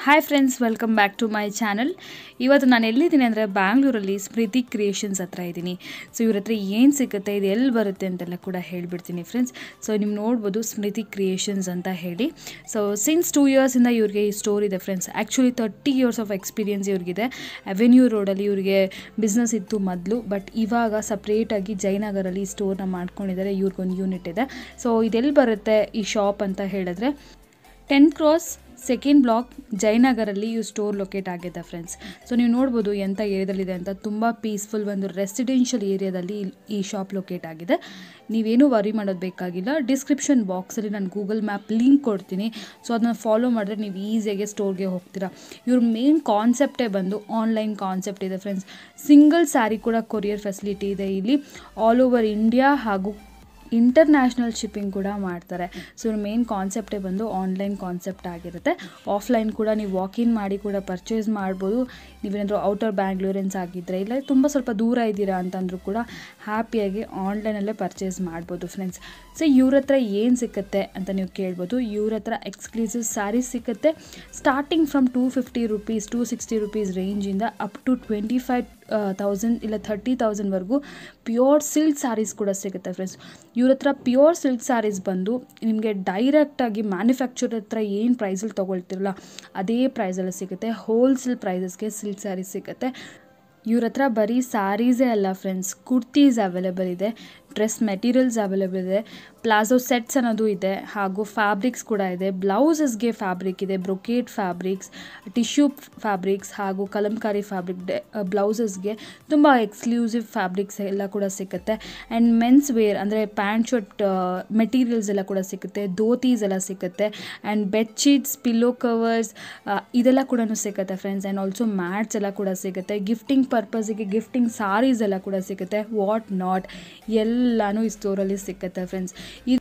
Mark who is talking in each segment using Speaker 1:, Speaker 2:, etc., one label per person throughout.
Speaker 1: Hi friends welcome back to my channel ಇವತ್ತು ನಾನು ಎಲ್ಲಿದ್ದೀನಿ ಅಂದರೆ ಬ್ಯಾಂಗ್ಳೂರಲ್ಲಿ ಸ್ಮೃತಿ ಕ್ರಿಯೇಷನ್ಸ್ ಹತ್ರ ಇದ್ದೀನಿ ಸೊ ಇವ್ರ ಹತ್ರ ಏನು ಸಿಗುತ್ತೆ ಇದು ಎಲ್ಲಿ ಬರುತ್ತೆ ಅಂತೆಲ್ಲ ಕೂಡ ಹೇಳ್ಬಿಡ್ತೀನಿ ಫ್ರೆಂಡ್ಸ್ ಸೊ ನೀವು ನೋಡ್ಬೋದು ಸ್ಮೃತಿ ಕ್ರಿಯೇಷನ್ಸ್ ಅಂತ ಹೇಳಿ ಸೊ ಸಿನ್ಸ್ ಟೂ ಇಯರ್ಸಿಂದ ಇವ್ರಿಗೆ ಈ ಸ್ಟೋರ್ ಇದೆ friends actually thirty years of experience ಇವ್ರಿಗಿದೆ ಅವೆನ್ಯೂ ರೋಡಲ್ಲಿ ಇವ್ರಿಗೆ ಬಿಸ್ನೆಸ್ ಇತ್ತು ಮೊದಲು ಬಟ್ ಇವಾಗ ಸಪ್ರೇಟಾಗಿ ಜಯನಗರಲ್ಲಿ ಈ ಸ್ಟೋರ್ನ ಮಾಡ್ಕೊಂಡಿದ್ದಾರೆ ಇವ್ರಿಗೊಂದು ಯೂನಿಟ್ ಇದೆ ಸೊ ಇದೆಲ್ಲಿ ಬರುತ್ತೆ ಈ ಶಾಪ್ ಅಂತ ಹೇಳಿದ್ರೆ ಟೆನ್ ಕ್ರಾಸ್ ಸೆಕೆಂಡ್ ಬ್ಲಾಕ್ ಜಯನಗರಲ್ಲಿ ಈ ಸ್ಟೋರ್ ಲೊಕೇಟ್ ಆಗಿದೆ ಫ್ರೆಂಡ್ಸ್ ಸೊ ನೀವು ನೋಡ್ಬೋದು ಎಂಥ ಏರಿಯಾದಲ್ಲಿದೆ ಅಂತ ತುಂಬ ಪೀಸ್ಫುಲ್ ಒಂದು ರೆಸಿಡೆನ್ಷಿಯಲ್ ಏರಿಯಾದಲ್ಲಿ ಇಲ್- ಈ ಶಾಪ್ ಲೊಕೇಟ್ ಆಗಿದೆ ನೀವೇನು ವರಿ ಮಾಡೋದು ಬೇಕಾಗಿಲ್ಲ ಡಿಸ್ಕ್ರಿಪ್ಷನ್ ಬಾಕ್ಸಲ್ಲಿ ನಾನು ಗೂಗಲ್ ಮ್ಯಾಪ್ ಲಿಂಕ್ ಕೊಡ್ತೀನಿ ಸೊ ಅದನ್ನ ಫಾಲೋ ಮಾಡಿದ್ರೆ ನೀವು ಈಸಿಯಾಗಿ ಸ್ಟೋರ್ಗೆ ಹೋಗ್ತೀರಾ ಇವ್ರ ಮೇನ್ ಕಾನ್ಸೆಪ್ಟೇ ಬಂದು ಆನ್ಲೈನ್ ಕಾನ್ಸೆಪ್ಟ್ ಇದೆ ಫ್ರೆಂಡ್ಸ್ ಸಿಂಗಲ್ ಸ್ಯಾರಿ ಕೂಡ ಕೊರಿಯರ್ ಫೆಸಿಲಿಟಿ ಇದೆ ಇಲ್ಲಿ ಆಲ್ ಓವರ್ ಇಂಡಿಯಾ ಹಾಗೂ ಇಂಟರ್ನ್ಯಾಷನಲ್ ಶಿಪ್ಪಿಂಗ್ ಕೂಡ ಮಾಡ್ತಾರೆ ಸೊ ಇವ್ರ ಮೇನ್ ಕಾನ್ಸೆಪ್ಟೇ ಬಂದು ಆನ್ಲೈನ್ ಕಾನ್ಸೆಪ್ಟ್ ಆಗಿರುತ್ತೆ ಆಫ್ಲೈನ್ ಕೂಡ ನೀವು ವಾಕಿನ್ ಮಾಡಿ ಕೂಡ ಪರ್ಚೇಸ್ ಮಾಡ್ಬೋದು ನೀವೇನಾದರೂ ಔಟರ್ ಬ್ಯಾಂಗ್ಳೂರಿನ್ಸ್ ಆಗಿದ್ದರೆ ಇಲ್ಲ ತುಂಬ ಸ್ವಲ್ಪ ದೂರ ಇದ್ದೀರಾ ಅಂತಂದ್ರೂ ಕೂಡ ಹ್ಯಾಪಿಯಾಗಿ ಆನ್ಲೈನಲ್ಲೇ ಪರ್ಚೇಸ್ ಮಾಡ್ಬೋದು ಫ್ರೆಂಡ್ಸ್ ಸೊ ಇವ್ರ ಹತ್ರ ಏನು ಸಿಕ್ಕತ್ತೆ ಅಂತ ನೀವು ಕೇಳ್ಬೋದು ಇವ್ರ ಹತ್ರ ಎಕ್ಸ್ಕ್ಲೂಸಿವ್ ಸ್ಯಾರೀಸ್ ಸಿಕ್ಕತ್ತೆ starting from two fifty rupees two sixty rupees ರೇಂಜಿಂದ up to twenty five thousand ಇಲ್ಲ ಥರ್ಟಿ ತೌಸಂಡ್ವರೆಗೂ ಪ್ಯೂರ್ ಸಿಲ್ಕ್ ಸ್ಯಾರೀಸ್ ಕೂಡ ಸಿಗುತ್ತೆ ಫ್ರೆಂಡ್ಸ್ ಇವ್ರ ಹತ್ರ ಪ್ಯೂರ್ ಸಿಲ್ಕ್ ಸ್ಯಾರೀಸ್ ಬಂದು ನಿಮಗೆ ಡೈರೆಕ್ಟಾಗಿ ಮ್ಯಾನುಫ್ಯಾಕ್ಚರ್ ಹತ್ರ ಏನು ಪ್ರೈಸಲ್ಲಿ ತೊಗೊಳ್ತಿರಲ್ಲ ಅದೇ ಪ್ರೈಸಲ್ಲಿ ಸಿಗುತ್ತೆ ಹೋಲ್ಸೇಲ್ ಪ್ರೈಸಸ್ಗೆ ಸಿಲ್ಕ್ ಸ್ಯಾರೀಸ್ ಸಿಗುತ್ತೆ ಇವ್ರ ಹತ್ರ ಬರೀ ಸ್ಯಾರೀಸೇ ಅಲ್ಲ ಫ್ರೆಂಡ್ಸ್ ಕುರ್ತೀಸ್ ಅವೈಲೇಬಲ್ ಇದೆ ಡ್ರೆಸ್ ಮೆಟೀರಿಯಲ್ಸ್ ಅವೈಲೇಬಲ್ ಇದೆ ಪ್ಲಾಜೋ ಸೆಟ್ಸ್ ಅನ್ನೋದು ಇದೆ ಹಾಗೂ ಫ್ಯಾಬ್ರಿಕ್ಸ್ ಕೂಡ ಇದೆ ಬ್ಲೌಸಸ್ಗೆ ಫ್ಯಾಬ್ರಿಕ್ ಇದೆ ಬ್ರೊಕೇಟ್ ಫ್ಯಾಬ್ರಿಕ್ಸ್ ಟಿಶ್ಯೂ ಫ್ಯಾಬ್ರಿಕ್ಸ್ ಹಾಗೂ ಕಲಂಕಾರಿ ಫ್ಯಾಬ್ರಿಕ್ ಬ್ಲೌಸಸ್ಗೆ ತುಂಬ ಎಕ್ಸ್ಕ್ಲೂಸಿವ್ ಫ್ಯಾಬ್ರಿಕ್ಸ್ ಎಲ್ಲ ಕೂಡ ಸಿಗುತ್ತೆ ಆ್ಯಂಡ್ ಮೆನ್ಸ್ ವೇರ್ ಅಂದರೆ ಪ್ಯಾಂಟ್ ಶರ್ಟ್ ಮೆಟೀರಿಯಲ್ಸ್ ಎಲ್ಲ ಕೂಡ ಸಿಗುತ್ತೆ ಧೋತೀಸ್ ಎಲ್ಲ ಸಿಗುತ್ತೆ ಆ್ಯಂಡ್ ಬೆಡ್ಶೀಟ್ಸ್ ಪಿಲ್ಲೋ ಕವರ್ಸ್ ಇದೆಲ್ಲ ಕೂಡ ಸಿಗುತ್ತೆ ಫ್ರೆಂಡ್ಸ್ ಆ್ಯಂಡ್ ಆಲ್ಸೋ ಮ್ಯಾಟ್ಸ್ ಎಲ್ಲ ಕೂಡ ಸಿಗುತ್ತೆ ಗಿಫ್ಟಿಂಗ್ ಪರ್ಪಸಿಗೆ ಗಿಫ್ಟಿಂಗ್ ಸಾರೀಸ್ ಎಲ್ಲ ಕೂಡ ಸಿಗುತ್ತೆ ವಾಟ್ ನಾಟ್ ಎಲ್ಲನೂ ಈ ಸ್ಟೋರಲ್ಲಿ ಸಿಗುತ್ತೆ ಫ್ರೆಂಡ್ಸ್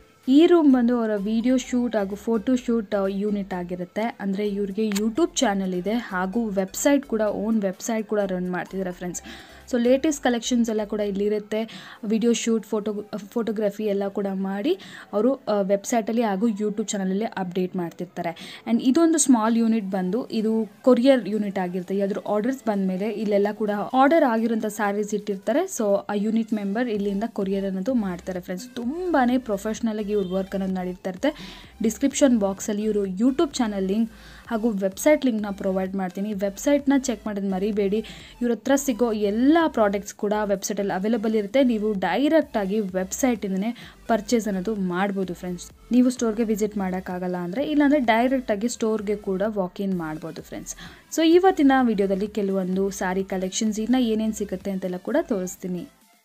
Speaker 1: ಈ ರೂಮ್ ಬಂದು ಅವರ ವಿಡಿಯೋ ಶೂಟ್ ಹಾಗೂ ಫೋಟೋ ಶೂಟ್ ಯೂನಿಟ್ ಆಗಿರುತ್ತೆ ಅಂದರೆ ಇವ್ರಿಗೆ ಯೂಟ್ಯೂಬ್ ಚಾನಲ್ ಇದೆ ಹಾಗೂ ವೆಬ್ಸೈಟ್ ಕೂಡ ಓನ್ ವೆಬ್ಸೈಟ್ ಕೂಡ ರನ್ ಮಾಡ್ತಿದ್ದಾರೆ ಫ್ರೆಂಡ್ಸ್ ಸೊ ಲೇಟೆಸ್ಟ್ ಕಲೆಕ್ಷನ್ಸ್ ಎಲ್ಲ ಕೂಡ ಇಲ್ಲಿರುತ್ತೆ ವಿಡಿಯೋ ಶೂಟ್ ಫೋಟೋ ಫೋಟೋಗ್ರಫಿ ಎಲ್ಲ ಕೂಡ ಮಾಡಿ ಅವರು ವೆಬ್ಸೈಟಲ್ಲಿ ಹಾಗೂ ಯೂಟ್ಯೂಬ್ ಚಾನಲಲ್ಲಿ ಅಪ್ಡೇಟ್ ಮಾಡ್ತಿರ್ತಾರೆ ಆ್ಯಂಡ್ ಇದೊಂದು ಸ್ಮಾಲ್ ಯೂನಿಟ್ ಬಂದು ಇದು ಕೊರಿಯರ್ ಯೂನಿಟ್ ಆಗಿರುತ್ತೆ ಯಾವ್ದಾದ್ರು ಆರ್ಡರ್ಸ್ ಬಂದಮೇಲೆ ಇಲ್ಲೆಲ್ಲ ಕೂಡ ಆರ್ಡರ್ ಆಗಿರೋಂಥ ಸ್ಯಾರೀಸ್ ಇಟ್ಟಿರ್ತಾರೆ ಸೊ ಆ ಯೂನಿಟ್ ಮೆಂಬರ್ ಇಲ್ಲಿಂದ ಕೊರಿಯರ್ ಅನ್ನೋದು ಮಾಡ್ತಾರೆ ಫ್ರೆಂಡ್ಸ್ ತುಂಬಾ ಪ್ರೊಫೆಷ್ನಲಾಗಿ ಇವ್ರ ವರ್ಕ್ ಅನ್ನೋದು ನಡೀತಾ ಇರುತ್ತೆ ಡಿಸ್ಕ್ರಿಪ್ಷನ್ ಬಾಕ್ಸಲ್ಲಿ ಇವರು ಯೂಟ್ಯೂಬ್ ಚಾನಲ್ ಲಿಂಕ್ ಹಾಗೂ ವೆಬ್ಸೈಟ್ ಲಿಂಕ್ನ ಪ್ರೊವೈಡ್ ಮಾಡ್ತೀನಿ ವೆಬ್ಸೈಟ್ನ ಚೆಕ್ ಮಾಡೋದು ಮರಿಬೇಡಿ ಇವ್ರ ಹತ್ರ ಸಿಗೋ ಎಲ್ಲ ಪ್ರಾಡಕ್ಟ್ಸ್ ಕೂಡ ವೆಬ್ಸೈಟಲ್ಲಿ ಅವೈಲೇಬಲ್ ಇರುತ್ತೆ ನೀವು ಡೈರೆಕ್ಟಾಗಿ ವೆಬ್ಸೈಟಿಂದನೇ ಪರ್ಚೇಸ್ ಅನ್ನೋದು ಮಾಡ್ಬೋದು ಫ್ರೆಂಡ್ಸ್ ನೀವು ಸ್ಟೋರ್ಗೆ ವಿಸಿಟ್ ಮಾಡೋಕ್ಕಾಗಲ್ಲ ಅಂದರೆ ಇಲ್ಲಾಂದರೆ ಡೈರೆಕ್ಟಾಗಿ ಸ್ಟೋರ್ಗೆ ಕೂಡ ವಾಕಿನ್ ಮಾಡ್ಬೋದು ಫ್ರೆಂಡ್ಸ್ ಸೊ ಇವತ್ತಿನ ವಿಡಿಯೋದಲ್ಲಿ ಕೆಲವೊಂದು ಸ್ಯಾರಿ ಕಲೆಕ್ಷನ್ಸ್ ಇನ್ನು ಏನೇನು ಸಿಗುತ್ತೆ ಅಂತೆಲ್ಲ ಕೂಡ ತೋರಿಸ್ತೀನಿ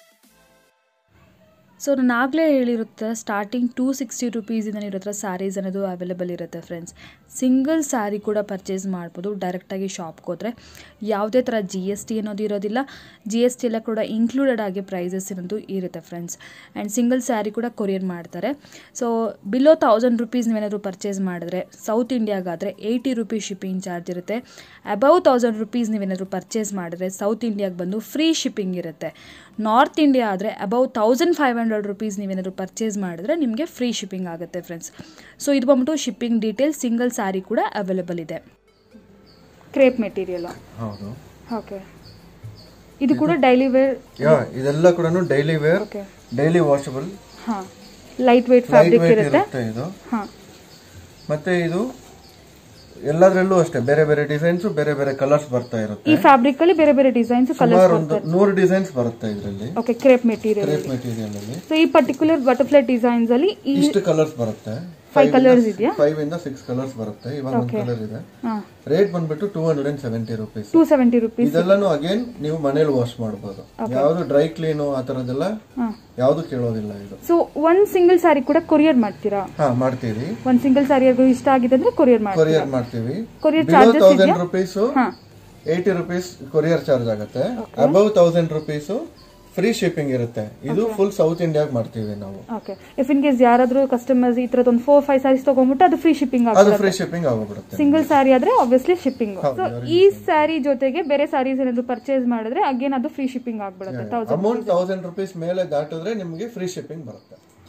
Speaker 1: ಸೊ ನಾನು ಆಗಲೇ ಹೇಳಿರುತ್ತೆ ಸ್ಟಾರ್ಟಿಂಗ್ ಟೂ ಸಿಕ್ಸ್ಟಿ ರುಪೀಸಿಂದ ಇರೋ ಹತ್ರ ಸ್ಯಾರೀಸ್ ಅನ್ನೋದು ಅವೈಲೇಬಲ್ ಇರುತ್ತೆ ಫ್ರೆಂಡ್ಸ್ ಸಿಂಗಲ್ ಸ್ಯಾರಿ ಕೂಡ ಪರ್ಚೇಸ್ ಮಾಡ್ಬೋದು ಡೈರೆಕ್ಟಾಗಿ ಶಾಪ್ಗೆ ಹೋದರೆ ಯಾವುದೇ ಥರ ಜಿ ಎಸ್ ಟಿ ಅನ್ನೋದು ಇರೋದಿಲ್ಲ ಜಿ ಎಸ್ ಟಿ ಎಲ್ಲ ಕೂಡ ಇನ್ಕ್ಲೂಡೆಡ್ ಆಗಿ ಪ್ರೈಸಸ್ ಅನ್ನೋದು ಇರುತ್ತೆ ಫ್ರೆಂಡ್ಸ್ ಆ್ಯಂಡ್ ಸಿಂಗಲ್ ಸ್ಯಾರಿ ಕೂಡ ಕೊರಿಯರ್ ಮಾಡ್ತಾರೆ ಸೊ ಬಿಲೋ ತೌಸಂಡ್ ರುಪೀಸ್ ನೀವೇನಾದರೂ ಪರ್ಚೇಸ್ ಮಾಡಿದ್ರೆ ಸೌತ್ ಇಂಡಿಯಾಗಾದರೆ ಏಯ್ಟಿ ರುಪೀಸ್ ಶಿಪ್ಪಿಂಗ್ ಚಾರ್ಜ್ ಇರುತ್ತೆ ಅಬೌವ್ ತೌಸಂಡ್ ರುಪೀಸ್ ನೀವೇನಾದರೂ ಪರ್ಚೇಸ್ ಮಾಡಿದ್ರೆ ಸೌತ್ ಇಂಡಿಯಾಗೆ ಬಂದು ಫ್ರೀ ಶಿಪ್ಪಿಂಗ್ ಇರುತ್ತೆ ನಾರ್ತ್ ಇಂಡಿಯಾ ಆದರೆ above thousand five hundred rupees ನೀವೇನಾದರೂ ಪರ್ಚೇಸ್ ಮಾಡಿದ್ರೆ ನಿಮಗೆ ಫ್ರೀ ಶಿಪ್ಪಿಂಗ್ ಆಗುತ್ತೆ ಫ್ರೆಂಡ್ಸ್ ಸೊ ಇದು ಬಂದ್ಬಿಟ್ಟು ಶಿಪ್ಪಿಂಗ್ ಡೀಟೇಲ್ಸ್ ಸಿಂಗಲ್ ಸ್ಯಾರಿ ಕೂಡ ಅವೈಲೇಬಲ್ ಇದೆ ಕ್ರೇಪ್ ಮೆಟೀರಿಯಲ್
Speaker 2: ಹೌದು
Speaker 1: ಓಕೆ ಇದು ಕೂಡ ಡೈಲಿ ವೇರ್
Speaker 2: ಯಾ ಇದೆಲ್ಲ ಕೂಡ daily wear
Speaker 1: okay
Speaker 2: daily washable
Speaker 1: ಹಾಂ light weight
Speaker 2: light
Speaker 1: fabric
Speaker 2: weight
Speaker 1: ಇರುತ್ತೆ
Speaker 2: ಇರುತ್ತೆ ಇದು
Speaker 1: ಹಾಂ
Speaker 2: ಮತ್ತೆ ಇದು ಎಲ್ಲದರಲ್ಲೂ ಅಷ್ಟೇ ಬೇರೆ ಬೇರೆ ಡಿಸೈನ್ಸ್ ಬೇರೆ ಬೇರೆ ಕಲರ್ಸ್ ಬರ್ತಾ ಇರುತ್ತೆ
Speaker 1: ಈ ಫ್ಯಾಬ್ರಿಕ್ ಅಲ್ಲಿ ಬೇರೆ ಬೇರೆ ಡಿಸೈನ್ಸ್ ಕಲರ್
Speaker 2: ಸುಮಾರು ಒಂದು ನೂರು ಡಿಸೈನ್ಸ್ ಬರುತ್ತೆ ಇದರಲ್ಲಿ
Speaker 1: okay crepe material
Speaker 2: crepe material ಅಲ್ಲಿ
Speaker 1: ಸೊ ಈ ಪರ್ಟಿಕ್ಯುಲರ್ ಬಟರ್ಫ್ಲೈ ಡಿಸೈನ್ಸ್ ಅಲ್ಲಿ ಈ
Speaker 2: ಇಷ್ಟು ಕಲರ್ಸ್ ಬರುತ್ತೆ
Speaker 1: ಫೈವ್ ಕಲರ್ಸ್ ಇದೆಯಾ
Speaker 2: ಫೈವ್ ಇಂದ ಸಿಕ್ಸ್ ಕಲರ್ಸ್ ಬರುತ್ತೆ ಇವಾಗ ಒಂದು ಕಲರ್ ಇದೆ
Speaker 1: ಹಾಂ
Speaker 2: ರೇಟ್ ಬಂದ್ಬಿಟ್ಟು two hundred and seventy rupees
Speaker 1: two seventy rupees
Speaker 2: ಇದೆಲ್ಲಾನು ಅಗೇನ್ ನೀವು ಮನೇಲಿ ವಾಶ್ ಮಾಡಬಹುದು ಯಾವ್ದು ಡ್ರೈ ಕ್ಲೀನು ಆ ತರದೆಲ್ಲ
Speaker 1: ಹಾಂ
Speaker 2: ಯಾವ್ದು ಕೇಳೋದಿಲ್ಲ ಇದು
Speaker 1: ಸೊ ಒಂದ್ ಸಿಂಗಲ್ ಸ್ಯಾರಿ ಕೂಡ ಕೊರಿಯರ್ ಮಾಡ್ತೀರಾ
Speaker 2: ಹಾ ಮಾಡ್ತೀವಿ
Speaker 1: ಒಂದ್ ಸಿಂಗಲ್ ಸ್ಯಾರಿ ಇಷ್ಟ ಆಗಿದೆ ಅಂದ್ರೆ ಕೊರಿಯರ್ ಮಾಡ್ತೀರಾ
Speaker 2: ಕೊರಿಯರ್ ಮಾಡ್ತೀವಿ
Speaker 1: courier
Speaker 2: below
Speaker 1: charges
Speaker 2: thousand rupees
Speaker 1: ಹಾ
Speaker 2: ಏಯ್ಟಿ ರುಪೀಸ್ ಕೊರಿಯರ್ ಚಾರ್ಜ್ ಆಗುತ್ತೆ above thousand rupees free shipping ಇರುತ್ತೆ ಇದು ಫುಲ್ ಸೌತ್ ಇಂಡಿಯಾಗ್ ಮಾಡ್ತೀವಿ ನಾವು
Speaker 1: ಓಕೆ ಇಫ್ ಇನ್ ಕೇಸ್ ಯಾರಾದ್ರೂ ಕಸ್ಟಮರ್ಸ್ ಈ ತರದ್ ಒಂದು ಫೋರ್ ಫೈವ್ ಸ್ಯಾರೀಸ್ ತಗೊಂಡ್ಬಿಟ್ಟು ಅದು ಫ್ರೀ ಶಿಪ್ಪಿಂಗ್
Speaker 2: ಅದು
Speaker 1: ಆಗುತ್ತೆ
Speaker 2: ಫ್ರೀ ಶಿಪ್ಪಿಂಗ್ ಆಗೋಗ್ಬಿಡುತ್ತೆ
Speaker 1: ಸಿಂಗಲ್ ಸ್ಯಾರಿ ಆದ್ರೆ ಆಬ್ವಿಯಸ್ಲಿ ಶಿಪ್ಪಿಂಗ್ ಸೊ ಈ ಸ್ಯಾರಿ ಜೊತೆಗೆ ಬೇರೆ ಸ್ಯಾರೀಸ್ ಏನಾದ್ರು ಪರ್ಚೇಸ್ ಮಾಡಿದ್ರೆ ಅಗೇನ್ ಅದು ಫ್ರೀ ಶಿಪ್ಪಿಂಗ್ ಆಗ್ಬಿಡುತ್ತೆ ತೌಸಂಡ್
Speaker 2: ಅಮೌಂಟ್ ತೌಸಂಡ್ ರುಪೀಸ್ ಮೇಲೆ ದಾಟಿದ್ರೆ ನಿಮಗೆ ಫ್ರೀ ಶಿಪ್ಪಿಂಗ್ ಬರುತ್ತೆ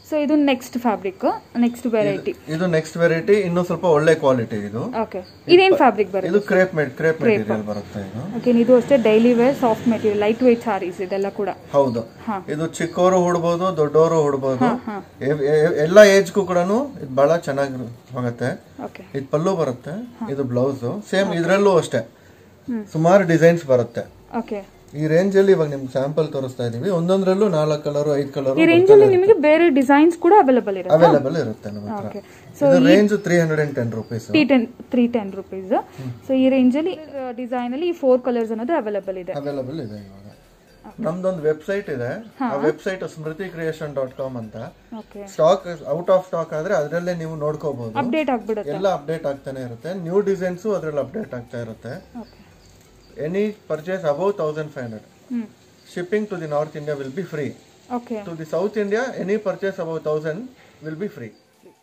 Speaker 1: ಸೊ ಇದು ನೆಕ್ಸ್ಟ್ ಫ್ಯಾಬ್ರಿಕ್ ನೆಕ್ಸ್ಟ್ ವೆರೈಟಿ
Speaker 2: ಇದು ನೆಕ್ಸ್ಟ್ ವೆರೈಟಿ ಇನ್ನೂ ಸ್ವಲ್ಪ ಒಳ್ಳೆ ಕ್ವಾಲಿಟಿ ಇದು
Speaker 1: ಓಕೆ ಇದೇನು ಫ್ಯಾಬ್ರಿಕ್ ಬರುತ್ತೆ
Speaker 2: ಇದು ಕ್ರೇಪ್ ಮೇಡ್ ಕ್ರೇಪ್ ಮೆಟೀರಿಯಲ್ ಬರುತ್ತೆ ಇದು
Speaker 1: ಓಕೆ ಇದು ಅಷ್ಟೇ daily wear soft material light weight saris ಇದೆಲ್ಲ ಕೂಡ
Speaker 2: ಹೌದು
Speaker 1: ಹಾ.
Speaker 2: ಇದು ಚಿಕ್ಕವರು ಹುಡ್ಬೋದು ದೊಡ್ಡವರು ಹುಡ್ಬೋದು
Speaker 1: ಹಾ.
Speaker 2: ಎ- ಎ- ಎಲ್ಲ ಏಜ್ಗೂ ಕೂಡ ಇದು ಬಹಳ ಚೆನ್ನಾಗಿ ಹೋಗುತ್ತೆ
Speaker 1: ಓಕೆ
Speaker 2: ಇದು ಪಲ್ಲು ಬರುತ್ತೆ ಇದು ಬ್ಲೌಸ್ ಸೇಮ್ ಇದ್ರಲ್ಲೂ ಅಷ್ಟೇ ಸುಮಾರು ಡಿಸೈನ್ಸ್ ಬರುತ್ತೆ
Speaker 1: ಓಕೆ
Speaker 2: ಈ ರೇಂಜ್ ಅಲ್ಲಿ ಇವಾಗ ನಿಮ್ಗೆ ಸ್ಯಾಂಪಲ್ ತೋರಿಸ್ತಾ ಇದೀವಿ ಒಂದೊಂದ್ರಲ್ಲೂ ನಾಲ್ಕು ಕಲರ್ ಐದು ಕಲರ್
Speaker 1: ಈ ರೇಂಜಲ್ಲಿ ನಿಮಗೆ ಬೇರೆ ಡಿಸೈನ್ಸ್ ಕೂಡ ಅವೈಲೇಬಲ್ ಇರುತ್ತೆ
Speaker 2: ಅವೈಲೇಬಲ್ ಇರುತ್ತೆ ನಮ್ಮ ಹತ್ರ
Speaker 1: ಓಕೆ
Speaker 2: ಇದು range three hundred and ten rupees
Speaker 1: ಟಿ ten three ten rupees so ಈ ರೇಂಜಲ್ಲಿ ಡಿಸೈನ್ ಅಲ್ಲಿ ಈ ಫೋರ್ ಕಲರ್ಸ್ ಅನ್ನೋದು ಅವೈಲೇಬಲ್ ಇದೆ
Speaker 2: ಅವೈಲೇಬಲ್ ಇದೆ ಇವಾಗ ನಮ್ದೊಂದು ವೆಬ್ಸೈಟ್ ಇದೆ ಆ website Smriti creation dot com ಅಂತ
Speaker 1: okay
Speaker 2: stock out of stock ಆದ್ರೆ ಅದರಲ್ಲೇ ನೀವು ನೋಡ್ಕೋಬಹುದು
Speaker 1: ಅಪ್ಡೇಟ್ ಆಗ್ಬಿಡುತ್ತೆ
Speaker 2: ಎಲ್ಲ ಅಪ್ಡೇಟ್ ಆಗ್ತಾನೆ ಇರುತ್ತೆ ನ್ಯೂ ಡಿಸೈನ್ಸ್ ಅದ್ರಲ್ಲಿ ಅಪ್ಡೇಟ್ ಆಗ್ತಾ ಇರುತ್ತೆ
Speaker 1: okay
Speaker 2: any purchase above thousand five hundred
Speaker 1: hmm
Speaker 2: shipping to the north India will be free
Speaker 1: okay
Speaker 2: to the south India any purchase above thousand will be free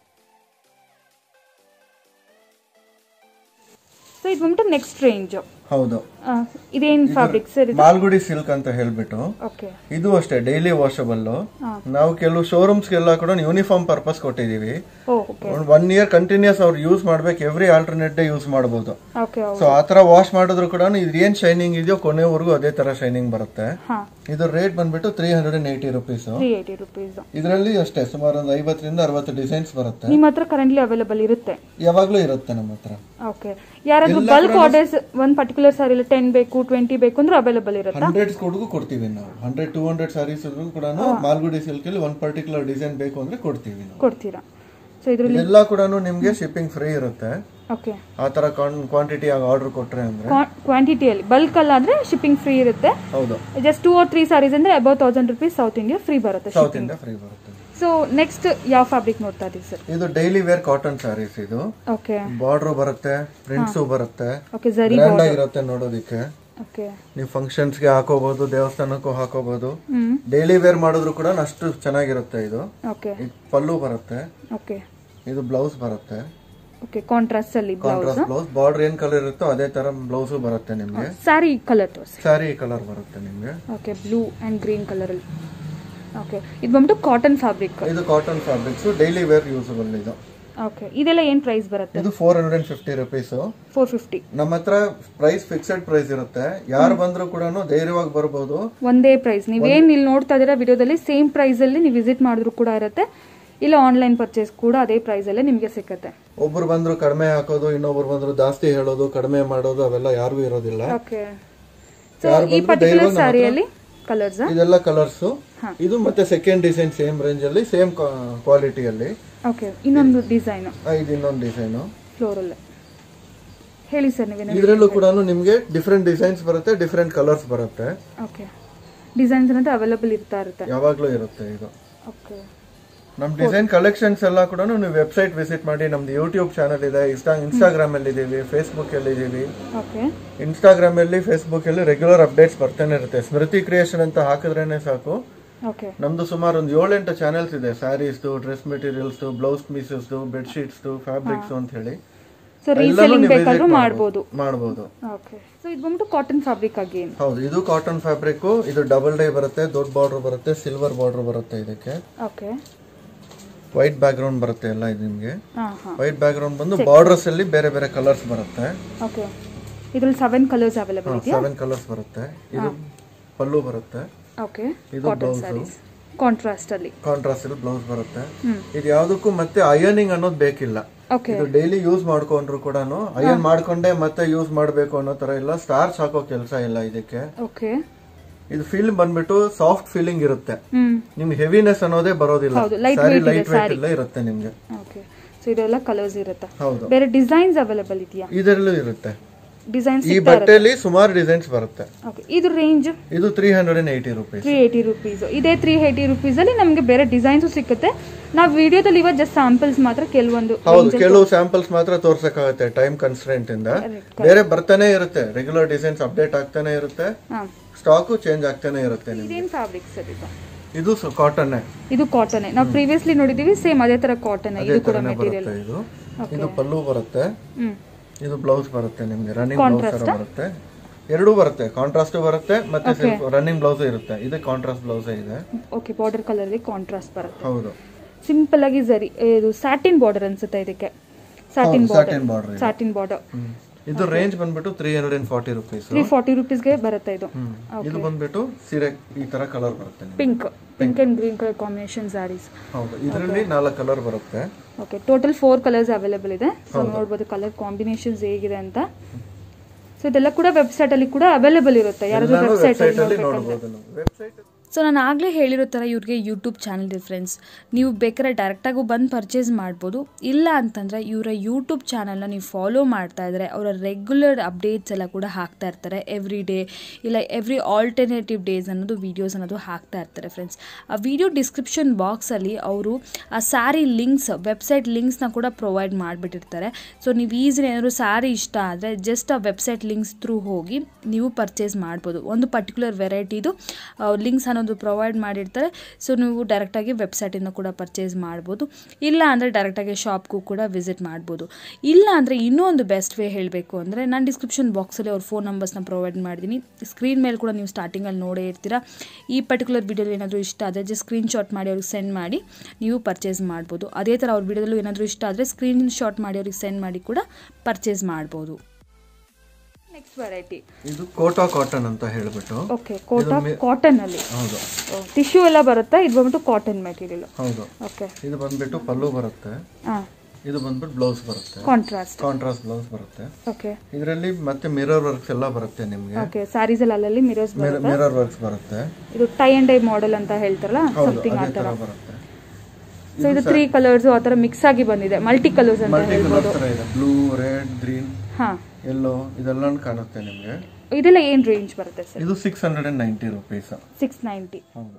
Speaker 1: so ಇದು ಬಂದ್ಬಿಟ್ಟು next range
Speaker 2: ಹೌದು
Speaker 1: ಇದೇನ್ fabric sir ಇದು
Speaker 2: Malgudi silk ಅಂತ ಹೇಳ್ಬಿಟ್ಟು
Speaker 1: okay
Speaker 2: ಇದು ಅಷ್ಟೇ daily washable
Speaker 1: ಹಾ.
Speaker 2: ನಾವು ಕೆಲವು ಶೋರೂಮ್ಸ್ಗೆಲ್ಲ ಕೂಡ ಯೂನಿಫಾರ್ಮ್ ಪರ್ಪಸ್ ಕೊಟ್ಟಿದೀವಿ
Speaker 1: oh okay
Speaker 2: one year continues ಅವ್ರು ಯೂಸ್ ಮಾಡ್ಬೇಕು ಎವ್ರಿ ಆಲ್ಟರ್ನೇಟ್ ಡೇ ಯೂಸ್ ಮಾಡಬಹುದು
Speaker 1: ಓಕೆ
Speaker 2: ಸೊ ಆ ತರ ವಾಶ್ ಮಾಡಿದ್ರು ಕೂಡ ಇದು ಏನ್ ಶೈನಿಂಗ್ ಇದೆಯೋ ಕೊನೆವರೆಗೂ ಅದೇ ತರ ಶೈನಿಂಗ್ ಬರುತ್ತೆ
Speaker 1: ಹಾ
Speaker 2: ಇದು ರೇಟ್ ಬಂದ್ಬಿಟ್ಟು three hundred and eighty rupees
Speaker 1: three eighty rupees
Speaker 2: ಇದರಲ್ಲಿ ಅಷ್ಟೇ ಸುಮಾರು ಒಂದು ಐವತ್ತರಿಂದ ಅರವತ್ತು ಡಿಸೈನ್ಸ್ ಬರುತ್ತೆ
Speaker 1: ನಿಮ್ಮ ಹತ್ರ ಕರೆಂಟ್ಲಿ ಅವೈಲೇಬಲ್ ಇರುತ್ತೆ
Speaker 2: ಯಾವಾಗ್ಲೂ ಇರುತ್ತೆ ನಮ್ಮ ಹತ್ರ
Speaker 1: ಓಕೆ ಯಾರಾದ್ರೂ ಬಲ್ಕ್ ಆರ್ಡರ್ಸ್ ಒಂದ್ ಪರ್ಟಿಕ್ಯುಲರ್ ಸಾರಿ ಟೆನ್ ಬೇಕು ಟ್ವೆಂಟಿ ಬೇಕು ಅಂದ್ರೆ ಅವೈಲೇಬಲ್ ಇರುತ್ತೆ
Speaker 2: ಹಂಡ್ರೆಡ್ ಕೊಡ್ಗೂ ಕೊಡ್ತೀವಿ ನಾವು ಹಂಡ್ರೆಡ್ ಟೂ ಹಂಡ್ರೆಡ್ ಸಾರೀಸ್ ಕೂಡ ಮಾಲ್ಗುಡಿ ಸಿಲ್ಕ್ ಅಲ್ಲಿ ಒಂದ್ ಪರ್ಟಿಕ್ಯುಲರ್ ಡಿಸೈನ್ ಬೇಕು ಅಂದ್ರೆ ಕೊಡ್ತೀವಿ ನಾವು
Speaker 1: ಕೊಡ್ತೀರಾ ಸೊ ಇದ್ರಲ್ಲಿ
Speaker 2: ಎಲ್ಲ ಕೂಡ ನಿಮ್ಗೆ ಶಿಪ್ಪಿಂಗ್ ಫ್ರೀ ಇರುತ್ತೆ
Speaker 1: ಓಕೆ
Speaker 2: ಆ ತರ ಕ್ವಾಂಟಿಟಿ ಆರ್ಡರ್ ಕೊಟ್ರೆ ಅಂದ್ರೆ
Speaker 1: ಕ್ವಾಂಟಿಟಿಯಲ್ಲಿ ಬಲ್ಕ್ ಅಲ್ಲಾದ್ರೆ ಶಿಪ್ಪಿಂಗ್ ಫ್ರೀ ಇರುತ್ತೆ
Speaker 2: ಹೌದು
Speaker 1: just two or three saris ಅಂದ್ರೆ above thousand rupees south India free ಬರುತ್ತೆ
Speaker 2: ಸೌತ್ ಇಂಡಿಯಾ ಫ್ರೀ ಬರುತ್ತೆ
Speaker 1: ಸೊ ನೆಕ್ಸ್ಟ್ ಯಾವ ಫ್ಯಾಬ್ರಿಕ್ ನೋಡ್ತಾ ಇದೀವಿ ಸರ್
Speaker 2: ಇದು ಡೈಲಿ ವೇರ್ ಕಾಟನ್ ಸಾರೀಸ್ ಇದು
Speaker 1: ಓಕೆ
Speaker 2: ಬಾರ್ಡರ್ ಬರುತ್ತೆ ಪ್ರಿಂಟ್ಸು ಬರುತ್ತೆ
Speaker 1: ಓಕೆ ಜರಿ
Speaker 2: ಗ್ರ್ಯಾಂಡ್ ಆಗಿರುತ್ತೆ ನೋಡೋದಿಕ್ಕೆ
Speaker 1: ಓಕೆ
Speaker 2: ನೀವು ಫಂಕ್ಷನ್ಸ್ ಗೆ ಹಾಕೋಬಹುದು ದೇವಸ್ಥಾನಕ್ಕೂ ಹಾಕೋಬಹುದು
Speaker 1: ಹ್ಮ್
Speaker 2: ಡೈಲಿ ವೇರ್ ಮಾಡಿದ್ರು ಕೂಡ ಅಷ್ಟು ಚೆನ್ನಾಗಿರುತ್ತೆ ಇದು
Speaker 1: ಓಕೆ
Speaker 2: ಇದು ಪಲ್ಲು ಬರುತ್ತೆ
Speaker 1: ಓಕೆ
Speaker 2: ಇದು ಬ್ಲೌಸ್ ಬರುತ್ತೆ
Speaker 1: ಓಕೆ ಕಾಂಟ್ರಾಸ್ಟ್ ಅಲ್ಲಿ ಬ್ಲೌಸ್
Speaker 2: ಕಾಂಟ್ರಾಸ್ಟ್ ಬ್ಲೌಸ್ ಬಾರ್ಡರ್ ಏನ್ ಕಲರ್ ಇರುತ್ತೋ ಅದೇ ತರ ಬ್ಲೌಸ್ ಬರುತ್ತೆ ನಿಮ್ಗೆ
Speaker 1: ಸ್ಯಾರಿ ಕಲರ್ ತೋರಿಸಿ
Speaker 2: ಸ್ಯಾರಿ ಕಲರ್ ಬರುತ್ತೆ ನಿಮ್ಗೆ
Speaker 1: okay blue and green colour ಅಲ್ಲಿ ಓಕೆ ಇದು ಬಂದ್ಬಿಟ್ಟು ಕಾಟನ್ ಫ್ಯಾಬ್ರಿಕ್
Speaker 2: ಇದು cotton fabrics daily wear usable ಇದು
Speaker 1: ಓಕೆ ಇದೆಲ್ಲ ಏನ್ ಪ್ರೈಸ್ ಬರುತ್ತೆ
Speaker 2: ಇದು four hundred and fifty rupees
Speaker 1: four fifty
Speaker 2: ನಮ್ಮ ಹತ್ರ ಪ್ರೈಸ್ ಫಿಕ್ಸೆಡ್ ಪ್ರೈಸ್ ಇರುತ್ತೆ ಯಾರು ಬಂದ್ರು ಕೂಡ ಧೈರ್ಯವಾಗಿ ಬರ್ಬೋದು
Speaker 1: ಒಂದೇ ಪ್ರೈಸ್ ನೀವೇನ್ ಇಲ್ಲಿ ನೋಡ್ತಾ ಇದೀರಾ ವಿಡಿಯೋದಲ್ಲಿ ಸೇಮ್ ಪ್ರೈಸ್ ಅಲ್ಲಿ ನೀವು ವಿಸಿಟ್ ಮಾಡಿದ್ರು ಕೂಡ ಇರುತ್ತೆ ಇಲ್ಲ ಆನ್ಲೈನ್ ಪರ್ಚೇಸ್ ಕೂಡ ಅದೇ ಪ್ರೈಸ್ ಅಲ್ಲೇ ನಿಮಗೆ ಸಿಗುತ್ತೆ
Speaker 2: ಒಬ್ರು ಬಂದ್ರು ಕಡಿಮೆ ಹಾಕೋದು ಇನ್ನೊಬ್ರು ಬಂದ್ರು ಜಾಸ್ತಿ ಹೇಳೋದು ಕಡಿಮೆ ಮಾಡೋದು ಅವೆಲ್ಲ ಯಾರಿಗೂ ಇರೋದಿಲ್ಲ
Speaker 1: ಓಕೆ ಸೊ ಈ ಪರ್ಟಿಕ್ಯುಲರ್ ಸ್ಯಾರಿಯಲ್ಲಿ ಕಲರ್ಸ್
Speaker 2: ಇದೆಲ್ಲ ಕಲರ್ಸ್ ಇದು ಮತ್ತೆ ಸೆಕೆಂಡ್ ಡಿಸೈನ್ ಸೇಮ್ ರೇಂಜ್ ಅಲ್ಲಿ ಸೇಮ್ ಕ್ವಾಲಿಟಿಯಲ್ಲಿ
Speaker 1: ಓಕೆ ಇನ್ನೊಂದು ಡಿಸೈನ್
Speaker 2: ಇದು ಇನ್ನೊಂದು ಡಿಸೈನ್
Speaker 1: ಫ್ಲೋರಲ್ ಹೇಳಿ ಸರ್ ನೀವೇನು
Speaker 2: ಇದರಲ್ಲೂ ಕೂಡ ನಿಮ್ಗೆ ಡಿಫ್ರೆಂಟ್ ಡಿಸೈನ್ಸ್ ಬರುತ್ತೆ ಡಿಫ್ರೆಂಟ್ ಕಲರ್ಸ್ ಬರುತ್ತೆ
Speaker 1: ಓಕೆ ಡಿಸೈನ್ಸ್ ಅನ್ನೋದು ಅವೈಲಬಲ್ ಇರ್ತಾ ಇರುತ್ತೆ
Speaker 2: ಯಾವಾಗ್ಲೂ ಇರುತ್ತೆ ಇದು
Speaker 1: ಓಕೆ
Speaker 2: ನಮ್ ಡಿಸೈನ್ ಕಲೆಕ್ಷನ್ಸ್ ಎಲ್ಲ ಕೂಡ ನೀವು ವೆಬ್ಸೈಟ್ ವಿಸಿಟ್ ಮಾಡಿ ನಮ್ದು ಯೂಟ್ಯೂಬ್ ಚಾನಲ್ ಇದೆ ಇನ್ಸ್ಟಾ ಇನ್ಸ್ಟಾಗ್ರಾಮ್ ಅಲ್ಲಿ ಇದೀವಿ ಫೇಸ್ಬುಕ್ ಅಲ್ಲಿ ಇದೀವಿ
Speaker 1: ಓಕೆ
Speaker 2: ಇನ್ಸ್ಟಾಗ್ರಾಮ್ ಅಲ್ಲಿ ಫೇಸ್ಬುಕ್ ಅಲ್ಲಿ ರೆಗ್ಯುಲರ್ ಅಪ್ಡೇಟ್ಸ್ ಬರ್ತಾನೆ ಇರುತ್ತೆ ಸ್ಮೃತಿ ಕ್ರಿಯೇಷನ್ ಅಂತ ಹಾಕಿದ್ರೇನೆ ಸಾಕು
Speaker 1: ಓಕೆ
Speaker 2: ನಮ್ದು ಸುಮಾರು ಒಂದು ಏಳೆಂಟು ಚಾನೆಲ್ಸ್ ಇದೆ ಸ್ಯಾರೀಸ್ದು ಡ್ರೆಸ್ ಮೆಟೀರಿಯಲ್ಸ್ ಬ್ಲೌಸ್ ಪೀಸಸ್ದು ಬೆಡ್ಶೀಟ್ಸ್ ಫ್ಯಾಬ್ರಿಕ್ಸ್ ಅಂತ ಹೇಳಿ
Speaker 1: ಸೊ
Speaker 2: ಎಲ್ಲನೂ
Speaker 1: ರೀಸೆಲಿಂಗ್
Speaker 2: ನೀವು
Speaker 1: ಬೇಕಾದ್ರೂ
Speaker 2: visit
Speaker 1: ಮಾಡ್ಬೋದು
Speaker 2: ಮಾಡ್ಬೋದು
Speaker 1: ಓಕೆ ಸೊ ಇದು ಬಂದ್ಬಿಟ್ಟು ಕಾಟನ್ ಫ್ಯಾಬ್ರಿಕ್ ಅಗೇನ್
Speaker 2: ಹೌದು ಇದು ಕಾಟನ್ ಫ್ಯಾಬ್ರಿಕ್ ಇದು ಡಬಲ್ ಡೈ ಬರುತ್ತೆ ದೊಡ್ಡ ಬಾರ್ಡರ್ ಬರುತ್ತೆ ಸಿಲ್ವರ್ ಬಾರ್ಡರ್ ಬರುತ್ತೆ ಇದಕ್ಕೆ
Speaker 1: ಓಕೆ
Speaker 2: ವೈಟ್ ಬ್ಯಾಕ್ ಗ್ರೌಂಡ್ ಬರುತ್ತೆ ಎಲ್ಲ ಇದು ನಿಮ್ಗೆ
Speaker 1: ಹಾ ಹಾ
Speaker 2: ವೈಟ್ ಬ್ಯಾಕ್ ಗ್ರೌಂಡ್ ಬಂದು ಬಾರ್ಡರ್ಸ್ ಅಲ್ಲಿ ಬೇರೆ ಬೇರೆ ಕಲರ್ಸ್ ಬರುತ್ತೆ
Speaker 1: ಓಕೆ ಇದ್ರಲ್ಲಿ ಸೆವೆನ್ ಕಲರ್ಸ್ ಅವೈಲೇಬಲ್ ಇದೆಯಾ
Speaker 2: ಸೆವೆನ್ ಕಲರ್ಸ್ ಬರುತ್ತೆ ಇದು ಪಲ್ಲು ಬರುತ್ತೆ
Speaker 1: ಓಕೆ
Speaker 2: ಇದು
Speaker 1: ಕಾಟನ್
Speaker 2: ಬ್ಲೌಸ್
Speaker 1: ಸ್ಯಾರೀಸ್ ಕಾಂಟ್ರಾಸ್ಟ್ ಅಲ್ಲಿ
Speaker 2: ಕಾಂಟ್ರಾಸ್ಟ್ ಅಲ್ಲಿ ಬ್ಲೌಸ್ ಬರುತ್ತೆ
Speaker 1: ಹ್ಮ್
Speaker 2: ಇದು ಯಾವ್ದಕ್ಕೂ ಮತ್ತೆ ಅಯರ್ನಿಂಗ್ ಅನ್ನೋದು ಬೇಕಿಲ್ಲ
Speaker 1: ಓಕೆ
Speaker 2: ಇದು ಡೈಲಿ ಯೂಸ್ ಮಾಡ್ಕೊಂಡ್ರು ಕೂಡ ಅಯರ್ನ್ ಮಾಡ್ಕೊಂಡೆ ಮತ್ತೆ ಯೂಸ್ ಮಾಡ್ಬೇಕು ಅನ್ನೋ ತರ ಇಲ್ಲ ಸ್ಟಾರ್ಚ್ ಹಾಕೋ ಕೆಲಸ ಇಲ್ಲ ಇದಕ್ಕೆ
Speaker 1: ಓಕೆ
Speaker 2: ಇದು ಫೀಲ್ ಬಂದ್ಬಿಟ್ಟು ಸಾಫ್ಟ್ ಫೀಲಿಂಗ್ ಇರುತ್ತೆ
Speaker 1: ಹ್ಮ್
Speaker 2: ನಿಮ್ಗೆ ಹೆವಿನೆಸ್ ಅನ್ನೋದೇ ಬರೋದಿಲ್ಲ
Speaker 1: ಹೌದು, light
Speaker 2: ಸ್ಯಾರಿ
Speaker 1: weight ಇದೆ
Speaker 2: ಲೈಟ್ ವೇಟ್ ಎಲ್ಲ ಇರುತ್ತೆ ನಿಮ್ಗೆ
Speaker 1: ಓಕೆ ಸೊ ಇದೆಲ್ಲ ಕಲರ್ಸ್ ಇರುತ್ತೆ
Speaker 2: ಹೌದು
Speaker 1: ಬೇರೆ ಡಿಸೈನ್ಸ್ ಅವೈಲೇಬಲ್ ಇದೆಯಾ
Speaker 2: ಇದರಲ್ಲೂ ಇರುತ್ತೆ
Speaker 1: ಡಿಸೈನ್ಸ್
Speaker 2: ಈ ಬಟ್ಟೆಯಲ್ಲಿ ಸುಮಾರು ಡಿಸೈನ್ಸ್ ಬರುತ್ತೆ
Speaker 1: ಓಕೆ ಇದು ರೇಂಜ್
Speaker 2: ಇದು three hundred and eighty rupees
Speaker 1: three eighty rupees ಇದೇ ತ್ರೀ ಏಯ್ಟಿ ರುಪೀಸ್ ಅಲ್ಲಿ ನಮಗೆ ಬೇರೆ ಡಿಸೈನ್ಸ್ ಸಿಗುತ್ತೆ ನಾವು ವಿಡಿಯೋದಲ್ಲಿ ಇವತ್ತು ಜಸ್ಟ್ ಸ್ಯಾಂಪಲ್ಸ್ ಮಾತ್ರ ಕೆಲವೊಂದು
Speaker 2: ಹೌದು ಕೆಲವು ಸ್ಯಾಂಪಲ್ಸ್ ಮಾತ್ರ ತೋರ್ಸಕ್ಕಾಗತ್ತೆ ಟೈಮ್ ಕನ್ಸ್ಟೆಂಟ್ ಇಂದ ಬೇರೆ ಬರ್ತಾನೆ ಇರುತ್ತೆ ರೆಗ್ಯುಲರ್ ಡಿಸೈನ್ಸ್ ಅಪ್ಡೇಟ್ ಆಗ್ತಾನೆ ಇರುತ್ತೆ
Speaker 1: ಹಾಂ
Speaker 2: ಸ್ಟಾಕು ಚೇಂಜ್ ಆಗ್ತಾನೆ ಇರುತ್ತೆ ನಿಮ್ಗೆ
Speaker 1: ಇದೇನು ಫ್ಯಾಬ್ರಿಕ್ ಸರ್ ಇದು
Speaker 2: ಇದು ಕಾಟನ್
Speaker 1: ಇದು ಕಾಟನ್ ನಾವು ಪ್ರೀವಿಯಸ್ಲಿ ನೋಡಿದೀವಿ ಸೇಮ್ ಅದೇ ತರ ಕಾಟನ್ ಇದು ಕೂಡ ಮೆಟೀರಿಯಲ್
Speaker 2: ಬರುತ್ತೆ ಇದು ಇದು ಪಲ್ಲು ಬರುತ್ತೆ
Speaker 1: ಹ್ಮ್
Speaker 2: ಇದು ಬ್ಲೌಸ್ ಬರುತ್ತೆ ನಿಮ್ಗೆ ರನ್ನಿಂಗ್ ಬ್ಲೌಸ್ ತರ ಬರುತ್ತೆ ಎರಡೂ ಬರುತ್ತೆ ಕಾಂಟ್ರಾಸ್ಟ್ ಬರುತ್ತೆ ಮತ್ತೆ ರನ್ನಿಂಗ್ ಬ್ಲೌಸ್ ಇರುತ್ತೆ ಇದು ಕಾಂಟ್ರಾಸ್ಟ್ ಬ್ಲೌಸ್ ಇದೆ
Speaker 1: ಓಕೆ ಬಾರ್ಡರ್ ಕಲರ್ ಕಾಂಟ್ರಾಸ್ಟ್ ಬರುತ್ತೆ
Speaker 2: ಹೌದು
Speaker 1: ಸಿಂಪಲ್ ಆಗಿ ಜರಿ ಇದು ಸ್ಯಾಟಿನ್ ಬಾರ್ಡರ್ ಅನ್ಸುತ್ತೆ ಇದಕ್ಕೆ ಸ್ಯಾಟಿನ್
Speaker 2: ಹೌದು,
Speaker 1: ಬಾರ್ಡರ್
Speaker 2: satin border ಇದೆ.
Speaker 1: ಸ್ಯಾಟಿನ್ ಬಾರ್ಡರ್
Speaker 2: ಇದು ರೇಂಜ್ ಬಂದ್ಬಿಟ್ಟು three hundred and forty rupees
Speaker 1: three forty ರುಪೀಸ್ಗೆ ಬರುತ್ತೆ ಇದು
Speaker 2: ಇದು ಬಂದ್ಬಿಟ್ಟು ಸೀರೆ ಈ ತರ ಕಲರ್ ಬರುತ್ತೆ ನಿಮ್ಗೆ.
Speaker 1: Pink pink and green colour combination saris
Speaker 2: ಹೌದು ಇದರಲ್ಲಿ ನಾಲ್ಕು ಕಲರ್ ಬರುತ್ತೆ
Speaker 1: okay total four colours available ಇದೆ ಸೊ ನೋಡ್ಬೋದು ಕಲರ್ ಕಾಂಬಿನೇಷನ್ಸ್ ಹೇಗಿದೆ ಅಂತ ಸೊ ಇದೆಲ್ಲ ಕೂಡ ವೆಬ್ಸೈಟ್ ಅಲ್ಲಿ ಕೂಡ ಅವೈಲೇಬಲ್ ಇರುತ್ತೆ ಯಾರಾದ್ರೂ
Speaker 2: ಎಲ್ಲಾನು
Speaker 1: ವೆಬ್ಸೈಟ್
Speaker 2: ವೆಬ್ಸೈಟ್
Speaker 1: ಅಲ್ಲಿ
Speaker 2: ಅಲ್ಲಿ
Speaker 1: ನೋಡ್ಬೇಕಂದ್ರೆ
Speaker 2: ನೋಡಬಹುದು ನಾವು ವೆಬ್ಸೈಟ್
Speaker 1: ಸೊ ನಾನು ಆಗಲೇ ಹೇಳಿರೋ ಥರ ಇವ್ರಿಗೆ ಯೂಟ್ಯೂಬ್ ಚಾನಲ್ ಇದೆ ಫ್ರೆಂಡ್ಸ್ ನೀವು ಬೇಕಾದ್ರೆ ಡೈರೆಕ್ಟಾಗೂ ಬಂದು ಪರ್ಚೇಸ್ ಮಾಡ್ಬೋದು ಇಲ್ಲ ಅಂತಂದರೆ ಇವರ ಯೂಟ್ಯೂಬ್ ಚಾನಲ್ನ ನೀವು ಫಾಲೋ ಮಾಡ್ತಾ ಇದ್ದರೆ ಅವರ ರೆಗ್ಯುಲರ್ ಅಪ್ಡೇಟ್ಸ್ ಎಲ್ಲ ಕೂಡ ಹಾಕ್ತಾ ಇರ್ತಾರೆ ಎವ್ರಿ ಡೇ ಇಲ್ಲ ಎವ್ರಿ ಆಲ್ಟರ್ನೇಟಿವ್ ಡೇಸ್ ಅನ್ನೋದು ವೀಡಿಯೋಸ್ ಅನ್ನೋದು ಹಾಕ್ತಾ ಇರ್ತಾರೆ ಫ್ರೆಂಡ್ಸ್ ಆ ವಿಡಿಯೋ ಡಿಸ್ಕ್ರಿಪ್ಷನ್ ಬಾಕ್ಸಲ್ಲಿ ಅವರು ಆ ಸ್ಯಾರಿ ಲಿಂಕ್ಸ್ ವೆಬ್ಸೈಟ್ ಲಿಂಕ್ಸ್ನ ಕೂಡ ಪ್ರೊವೈಡ್ ಮಾಡಿಬಿಟ್ಟಿರ್ತಾರೆ ಸೊ ನೀವು ಈಸಿಲಿ ಏನಾದರೂ ಸ್ಯಾರಿ ಇಷ್ಟ ಆದರೆ ಜಸ್ಟ್ ಆ ವೆಬ್ಸೈಟ್ ಲಿಂಕ್ಸ್ ಥ್ರೂ ಹೋಗಿ ನೀವು ಪರ್ಚೇಸ್ ಮಾಡ್ಬೋದು ಒಂದು ಪರ್ಟಿಕ್ಯುಲರ್ ವೆರೈಟಿದು ಲಿಂಕ್ಸ್ ಅನ್ನೋದು ಪ್ರೊವೈಡ್ ಮಾಡಿರ್ತಾರೆ ಸೊ ನೀವು ಡೈರೆಕ್ಟಾಗಿ ವೆಬ್ಸೈಟಿಂದ ಕೂಡ ಪರ್ಚೇಸ್ ಮಾಡ್ಬೋದು ಇಲ್ಲ ಅಂದರೆ ಡೈರೆಕ್ಟಾಗಿ ಶಾಪ್ಗೂ ಕೂಡ ವಿಸಿಟ್ ಮಾಡ್ಬೋದು ಇಲ್ಲ ಅಂದರೆ ಇನ್ನೂ ಒಂದು ಬೆಸ್ಟ್ ವೇ ಹೇಳಬೇಕು ಅಂದರೆ ನಾನು ಡಿಸ್ಕ್ರಿಪ್ಷನ್ ಬಾಕ್ಸಲ್ಲಿ ಅವ್ರ ಫೋನ್ ನಂಬರ್ಸ್ನ ಪ್ರೊವೈಡ್ ಮಾಡಿದ್ದೀನಿ ಸ್ಕ್ರೀನ್ ಮೇಲೆ ಕೂಡ ನೀವು ಸ್ಟಾರ್ಟಿಂಗಲ್ಲಿ ನೋಡೇ ಇರ್ತೀರಾ ಈ ಪರ್ಟಿಕ್ಯುಲರ್ ವಿಡಿಯೋದಲ್ಲಿ ಏನಾದರೂ ಇಷ್ಟ ಆದರೆ ಜಸ್ಟ್ ಸ್ಕ್ರೀನ್ ಶಾಟ್ ಮಾಡಿ ಅವ್ರಿಗೆ ಸೆಂಡ್ ಮಾಡಿ ನೀವು ಪರ್ಚೇಸ್ ಮಾಡ್ಬೋದು ಅದೇ ಥರ ಅವ್ರ ವಿಡಿಯೋದಲ್ಲೂ ಏನಾದರೂ ಇಷ್ಟ ಆದರೆ ಸ್ಕ್ರೀನ್ ಶಾಟ್ ಮಾಡಿ ಅವ್ರಿಗೆ ಸೆಂಡ್ ಮಾಡಿ ಕೂಡ ಪರ್ಚೇಸ್ ಮಾಡ್ಬೋದು ನೆಕ್ಸ್ಟ್ ವೆರೈಟಿ
Speaker 2: ಇದು ಕೋಟಾ ಕಾಟನ್ ಅಂತ ಹೇಳ್ಬಿಟ್ಟು
Speaker 1: ಓಕೆ ಕೋಟಾ ಕಾಟನ್ ಅಲ್ಲಿ
Speaker 2: ಹೌದು
Speaker 1: ಟಿಶ್ಯೂ ಎಲ್ಲ ಬರುತ್ತೆ ಇದು ಬಂದ್ಬಿಟ್ಟು ಕಾಟನ್ ಮೆಟೀರಿಯಲ್
Speaker 2: ಹೌದು
Speaker 1: ಓಕೆ
Speaker 2: ಇದು ಬಂದ್ಬಿಟ್ಟು ಪಲ್ಲು ಬರುತ್ತೆ
Speaker 1: ಹಾಂ
Speaker 2: ಇದು ಬಂದ್ಬಿಟ್ಟು ಬ್ಲೌಸ್ ಬರುತ್ತೆ
Speaker 1: ಕಾಂಟ್ರಾಸ್ಟ್
Speaker 2: ಕಾಂಟ್ರಾಸ್ಟ್ ಬ್ಲೌಸ್ ಬರುತ್ತೆ
Speaker 1: ಓಕೆ
Speaker 2: ಇದರಲ್ಲಿ ಮತ್ತೆ ಮಿರರ್ ವರ್ಕ್ಸ್ ಎಲ್ಲ ಬರುತ್ತೆ ನಿಮ್ಗೆ
Speaker 1: ಓಕೆ ಸ್ಯಾರೀಸ್ ಅಲ್ಲಿ ಅಲ್ಲಲ್ಲಿ ಮಿರರ್ಸ್ ಬರುತ್ತೆ
Speaker 2: ಮಿರರ್ ವರ್ಕ್ಸ್ ಬರುತ್ತೆ
Speaker 1: ಇದು ಟೈ ಅಂಡ್ ಡೈ ಮಾಡೆಲ್ ಅಂತ ಹೇಳ್ತಾರಲ್ಲ
Speaker 2: ಹೌದು
Speaker 1: ಸಮಥಿಂಗ್ ಆ
Speaker 2: ಅದೇ
Speaker 1: ಥರ
Speaker 2: ತರ ಬರುತ್ತೆ
Speaker 1: ಸೊ ಇದು ತ್ರೀ ಕಲರ್ಸ್ ಆ ಥರ ಮಿಕ್ಸ್ ಆಗಿ ಬಂದಿದೆ ಮಲ್ಟಿ ಕಲರ್ಸ್ ಅಂತ
Speaker 2: ಮಲ್ಟಿ
Speaker 1: ಹೇಳ್ಬೋದು
Speaker 2: ಕಲರ್ ತರ ಇದೆ ಬ್ಲೂ ರೆಡ್ ಗ್ರೀನ್
Speaker 1: ಹಾಂ
Speaker 2: ಎಲ್ಲೋ ಇದೆಲ್ಲ ಕಾಣುತ್ತೆ ನಿಮ್ಗೆ
Speaker 1: ಇದೆಲ್ಲ ಏನು ರೇಂಜ್ ಬರುತ್ತೆ ಸರ್
Speaker 2: ಇದು six hundred and ninety rupees
Speaker 1: six ninety
Speaker 2: ಹೌದು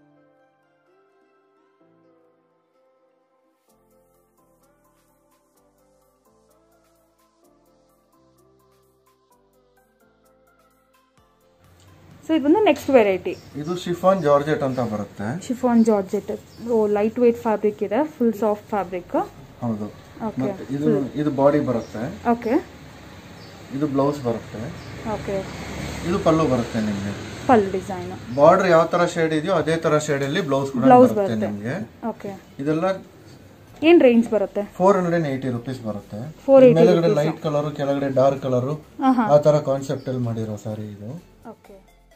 Speaker 1: ಸೊ ಇದು ಬಂದು ನೆಕ್ಸ್ಟ್ ವೆರೈಟಿ
Speaker 2: ಇದು ಶಿಫಾನ್ ಜಾರ್ಜೆಟ್ ಅಂತ ಬರುತ್ತೆ
Speaker 1: ಶಿಫಾನ್ ಜಾರ್ಜೆಟ್ ಓ ಲೈಟ್ ವೇಟ್ ಫ್ಯಾಬ್ರಿಕ್ ಇದೆ ಫುಲ್ ಸಾಫ್ಟ್ ಫ್ಯಾಬ್ರಿಕ್
Speaker 2: ಹೌದು
Speaker 1: ಓಕೆ
Speaker 2: ಮತ್ತೆ ಇದು ಇದು ಬಾಡಿ ಬರುತ್ತೆ
Speaker 1: ಓಕೆ
Speaker 2: ಇದು ಬ್ಲೌಸ್ ಬರುತ್ತೆ
Speaker 1: ಓಕೆ
Speaker 2: ಇದು ಪಲ್ಲು ಬರುತ್ತೆ ನಿಮ್ಗೆ
Speaker 1: ಫಲ್ ಡಿಸೈನ್
Speaker 2: ಬಾರ್ಡರ್ ಯಾವ ತರ ಶೇಡ್ ಇದೆಯೋ ಅದೇ ತರ ಶೇಡ್ ಅಲ್ಲಿ ಬ್ಲೌಸ್ ಕೂಡ
Speaker 1: Blouse
Speaker 2: ಬರುತ್ತೆ
Speaker 1: ಬರುತ್ತೆ.
Speaker 2: ನಿಮ್ಗೆ
Speaker 1: ಓಕೆ
Speaker 2: ಇದೆಲ್ಲ
Speaker 1: ಏನು ರೇಂಜ್ ಬರುತ್ತೆ
Speaker 2: four hundred and eighty rupees ಬರುತ್ತೆ
Speaker 1: 480
Speaker 2: ಮೇಲ್ಗಡೆ ಲೈಟ್ ಕಲರ್ ಕೆಳಗಡೆ ಡಾರ್ಕ್ ಕಲರ್
Speaker 1: ಹಾಂ ಹಾಂ
Speaker 2: ಆ ತರ ಕಾನ್ಸೆಪ್ಟ್ ಅಲ್ಲಿ ಮಾಡಿರೋ ಸಾರಿ ಇದು
Speaker 1: ಓಕೆ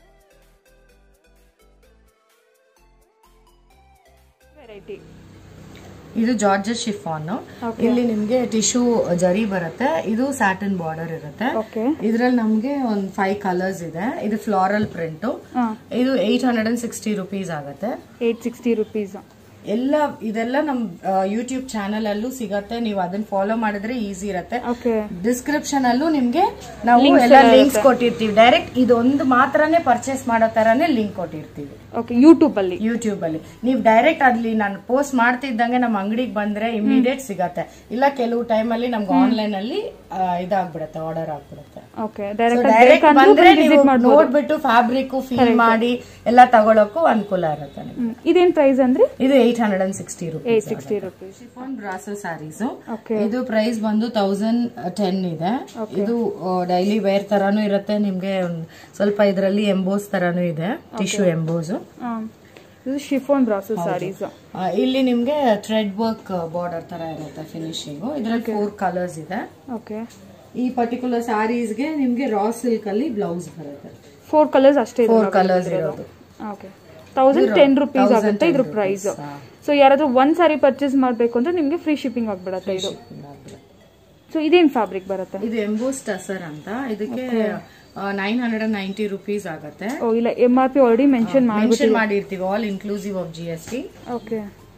Speaker 1: ವೆರೈಟಿ
Speaker 3: ಇದು ಜಾರ್ಜಸ್ ಶಿಫಾನ್ ಇಲ್ಲಿ ನಿಮ್ಗೆ ಟಿಶ್ಯೂ ಜರಿ ಬರುತ್ತೆ ಇದು ಸ್ಯಾಟನ್ ಬಾರ್ಡರ್ ಇರುತ್ತೆ
Speaker 1: ಓಕೆ
Speaker 3: ಇದ್ರಲ್ಲಿ ನಮ್ಗೆ ಒಂದ್ ಫೈವ್ ಕಲರ್ಸ್ ಇದೆ ಇದು ಫ್ಲಾರಲ್ ಪ್ರಿಂಟ್
Speaker 1: ಹಾಂ
Speaker 3: ಇದು eight hundred and sixty rupees ಆಗುತ್ತೆ
Speaker 1: ಏಯ್ಟ್ ಸಿಕ್ಸ್ಟಿ ರುಪೀಸ್
Speaker 3: ಎಲ್ಲ ಇದೆಲ್ಲ ನಮ್ ಯೂಟ್ಯೂಬ್ ಚಾನಲ್ ಅಲ್ಲೂ ಸಿಗತ್ತೆ ನೀವು ಅದನ್ನ ಫಾಲೋ ಮಾಡಿದ್ರೆ ಈಸಿ ಇರತ್ತೆ
Speaker 1: ಓಕೆ
Speaker 3: ಡಿಸ್ಕ್ರಿಪ್ಷನ್ ಅಲ್ಲೂ ನಿಮ್ಗೆ ನಾವು ಎಲ್ಲ ಲಿಂಕ್ಸ್ ಕೊಟ್ಟಿರ್ತೀವಿ ಡೈರೆಕ್ಟ್ ಇದೊಂದು ಮಾತ್ರನೇ ಪರ್ಚೇಸ್ ಮಾಡೋ ತರಾನೇ ಲಿಂಕ್ ಕೊಟ್ಟಿರ್ತೀವಿ
Speaker 1: ಓಕೆ ಯೂಟ್ಯೂಬ್ ಅಲ್ಲಿ
Speaker 3: ಯೂಟ್ಯೂಬ್ ಅಲ್ಲಿ ನೀವು ಡೈರೆಕ್ಟ್ ಅಲ್ಲಿ ನಾನು ಪೋಸ್ಟ್ ಮಾಡ್ತಿದ್ದಂಗೆ ನಮ್ಮ ಅಂಗಡಿಗೆ ಬಂದ್ರೆ ಇಮಿಡಿಯೇಟ್ ಸಿಗತ್ತೆ ಇಲ್ಲ ಕೆಲವು ಟೈಮ್ ಅಲ್ಲಿ ನಮ್ಗೆ ಆನ್ಲೈನ್ ಅಲ್ಲಿ ಆ, ಇದಾಗ್ಬಿಡತ್ತೆ ಆರ್ಡರ್ ಆಗ್ಬಿಡುತ್ತೆ
Speaker 1: ಓಕೆ ಡೈರೆಕ್ಟ್
Speaker 3: ಡೈರೆಕ್ಟ್ ಬಂದ್ರೆ ನೀವು ನೋಡ್ಬಿಟ್ಟು ಫ್ಯಾಬ್ರಿಕ್ ಫೀಲ್ ಮಾಡಿ ಎಲ್ಲ ತಗೊಳಕ್ಕೂ ಅನುಕೂಲ ಇರುತ್ತೆ ನಿಮ್ಗೆ.
Speaker 1: ಇದೇನ್ ಪ್ರೈಸ್ ಅಂದ್ರೆ
Speaker 3: ಇದು eight hundred and sixty
Speaker 1: eight
Speaker 3: rupees
Speaker 1: sixty rupees
Speaker 3: chiffon brasso saris
Speaker 1: okay
Speaker 3: ಇದು ಪ್ರೈಸ್ ಬಂದು ತೌಸಂಡ್ ಟೆನ್ ಇದೆ ಇದು ಡೈಲಿ ವೇರ್ ತರಾನು ಇರುತ್ತೆ ನಿಮ್ಗೆ ಒಂದ್ ಸ್ವಲ್ಪ ಇದರಲ್ಲಿ ಎಂಬೋಸ್ ತರಾನು ಇದೆ ಟಿಶ್ಯೂ ಎಂಬೋಸ್
Speaker 1: ಇದು ಶಿಫೋನ್ ಬ್ರಾಸು ಸ್ಯಾರೀಸ್
Speaker 3: ಇಲ್ಲಿ ನಿಮ್ಗೆ ಥ್ರೆಡ್ ವರ್ಕ್ ಬಾರ್ಡರ್ ತರ ಇರುತ್ತೆ ಫಿನಿಶಿಂಗ್ ಇದ್ರಲ್ಲಿ ಫೋರ್ ಕಲರ್ಸ್ ಇದೆ
Speaker 1: ಓಕೆ
Speaker 3: ಈ ಪರ್ಟಿಕ್ಯುಲರ್ ಸ್ಯಾರೀಸ್ಗೆ ನಿಮ್ಗೆ ರಾ ಸಿಲ್ಕ್ ಅಲ್ಲಿ ಬ್ಲೌಸ್ ಬರುತ್ತೆ
Speaker 1: ಫೋರ್ ಕಲರ್ಸ್ ಅಷ್ಟೇ ಇದೆ
Speaker 3: ಫೋರ್ ಕಲರ್ಸ್ ಇರೋದು
Speaker 1: ಓಕೆ ತೌಸಂಡ್ ಟೆನ್ ರುಪೀಸ್ ಆಗುತ್ತೆ ಇದ್ರ ಪ್ರೈಸ್ ಸೊ ಯಾರಾದ್ರೂ ಒಂದ್ ಸಾರಿ ಪರ್ಚೇಸ್ ಮಾಡ್ಬೇಕು ಅಂದ್ರೆ ನಿಮ್ಗೆ ಫ್ರೀ ಶಿಪ್ಪಿಂಗ್ ಆಗ್ಬಿಡತ್ತೆ ಇದು ಸೊ ಇದೇನ್ ಫ್ಯಾಬ್ರಿಕ್ ಬರುತ್ತೆ
Speaker 3: ಇದು ಎಂಬೋಸ್ ಟಸರ್ ಅಂತ ಇದಕ್ಕೆ nine hundred and ninety rupees ಆಗುತ್ತೆ
Speaker 1: ಓ ಇಲ್ಲ M R P already mention ಮಾಡಿ
Speaker 3: ಮೆನ್ಷನ್ ಮಾಡಿರ್ತೀವಿ all inclusive of G S T
Speaker 1: okay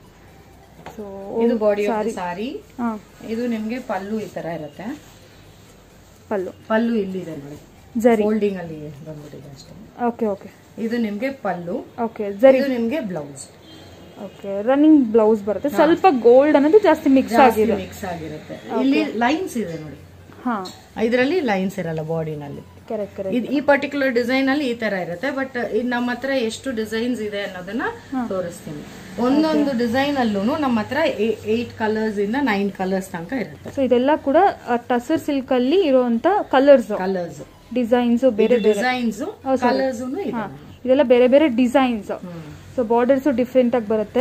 Speaker 1: so
Speaker 3: ಇದು ಬಾಡಿ ಆಫ್ ಸಾರಿ
Speaker 1: ಹಾ
Speaker 3: ಇದು ನಿಮ್ಗೆ ಪಲ್ಲು ಈ ತರ ಇರುತ್ತೆ
Speaker 1: ಪಲ್ಲು
Speaker 3: ಪಲ್ಲು ಇಲ್ಲಿದೆ ನೋಡಿ
Speaker 1: ಜರಿ
Speaker 3: ಫೋಲ್ಡಿಂಗ್ ಅಲ್ಲಿ ಬಂದ್ಬಿಟ್ಟಿದೆ ಅಷ್ಟೇ
Speaker 1: ಓಕೆ ಓಕೆ
Speaker 3: ಇದು ನಿಮ್ಗೆ ಪಲ್ಲು
Speaker 1: ಓಕೆ ಜರಿ
Speaker 3: ಇದು ನಿಮ್ಗೆ ಬ್ಲೌಸ್
Speaker 1: ಓಕೆ ರನ್ನಿಂಗ್ ಬ್ಲೌಸ್ ಬರುತ್ತೆ ಸ್ವಲ್ಪ ಗೋಲ್ಡ್ ಅನ್ನೋದು ಜಾಸ್ತಿ ಮಿಕ್ಸ್ ಆಗಿದೆ
Speaker 3: ಮಿಕ್ಸ್ ಆಗಿರುತ್ತೆ ಇಲ್ಲಿ ಲೈನ್ಸ್ ಇದೆ ನೋಡಿ
Speaker 1: ಹಾ
Speaker 3: ಇದರಲ್ಲಿ ಲೈನ್ಸ್ ಇರಲ್ಲ ಬಾಡಿನಲ್ಲಿ
Speaker 1: ಕರೆಕ್ಟ್ ಕರೆಕ್ಟ್
Speaker 3: ಇದು ಈ ಪರ್ಟಿಕ್ಯುಲರ್ ಡಿಸೈನ್ ಅಲ್ಲಿ ಈ ತರ ಇರುತ್ತೆ ಬಟ್ ಇದು ನಮ್ಮ ಹತ್ರ ಎಷ್ಟು ಡಿಸೈನ್ಸ್ ಇದೆ ಅನ್ನೋದನ್ನ ತೋರಿಸ್ತೀನಿ ಒಂದೊಂದು ಡಿಸೈನ್ ಅಲ್ಲೂ ನಮ್ಮ ಹತ್ರ ಏಟ್ ಕಲರ್ಸ್ ಇಂದ ನೈನ್ ಕಲರ್ಸ್ ತನಕ ಇರುತ್ತೆ
Speaker 1: ಸೊ ಇದೆಲ್ಲ ಕೂಡ ಟಸರ್ ಸಿಲ್ಕ್ ಅಲ್ಲಿ ಇರುವಂತ ಕಲರ್ಸ್
Speaker 3: ಕಲರ್ಸ್
Speaker 1: ಡಿಸೈನ್ಸ್ ಬೇರೆ
Speaker 3: ಡಿಸೈನ್ಸ್ ಕಲರ್ಸ್ ಇದೆ
Speaker 1: ಇದೆಲ್ಲ ಬೇರೆ ಬೇರೆ ಡಿಸೈನ್ಸ್ ಸೊ ಬಾರ್ಡರ್ಸ್ ಡಿಫ್ರೆಂಟ್ ಆಗಿ ಬರುತ್ತೆ